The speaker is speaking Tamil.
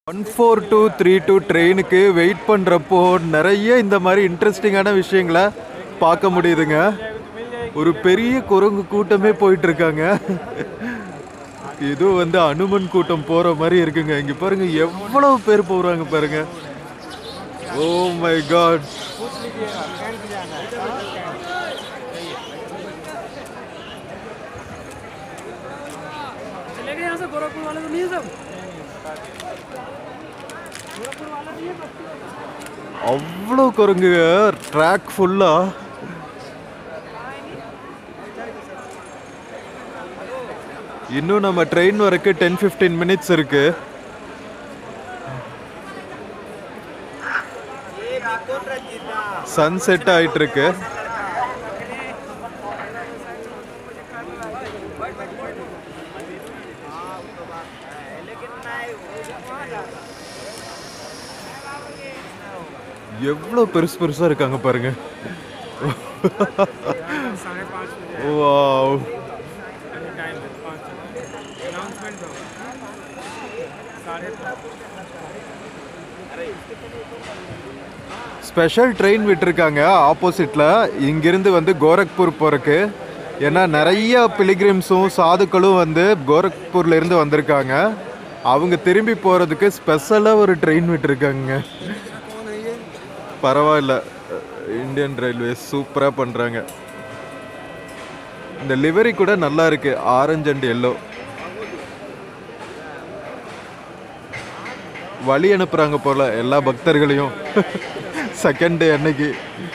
one four two three two ட்ரெயினுக்கு வெயிட் பண்ணுறப்போ நிறைய இந்த மாதிரி இன்ட்ரெஸ்டிங்கான விஷயங்களை பார்க்க முடியுதுங்க ஒரு பெரிய குரங்கு கூட்டமே போயிட்டு இருக்காங்க ஏதோ வந்து அனுமன் கூட்டம் போற மாதிரி இருக்குங்க இங்க பாருங்க எவ்வளவு பேர் போறாங்க பாருங்க ஓ மை காட் चले गए यहाँ से गोरखपुर वाले तो नहीं है सब गोरखपुर वाला नहीं है बस அவ்வளோ குரங்கு ட்ராக் ஃபுல்லா இன்னும் நம்ம ட்ரெயின் வரைக்கும் டென் ஃபிஃப்டீன் மினிட்ஸ் இருக்கு சன் செட் ஆயிட்டு இருக்கு எவ்வளோ பெருசு பெருசா இருக்காங்க பாருங்க साढ़े पाँच बजे வாவ் टाइम है पाँच अनाउंसमेंट हो साढ़े ஸ்பெஷல் ட்ரெயின் விட்டிருக்காங்க ஆப்போசிட்டில் இங்கிருந்து வந்து கோரக்பூர் போகிறக்கு ஏன்னா நிறைய பிலிகிரிம்ஸும் சாதுக்களும் வந்து கோரக்பூர்ல இருந்து வந்திருக்காங்க அவங்க திரும்பி போகிறதுக்கு ஸ்பெஷலாக ஒரு ட்ரெயின் விட்டிருக்காங்க பரவாயில்ல இந்தியன் ரயில்வேஸ் சூப்பராக பண்ணுறாங்க இந்த லிவரி கூட நல்லா இருக்கு ஆரஞ்சு அண்ட் எல்லோ வழி அனுப்புறாங்க போல எல்லா பக்தர்களையும் செகண்ட் டே அன்னைக்கு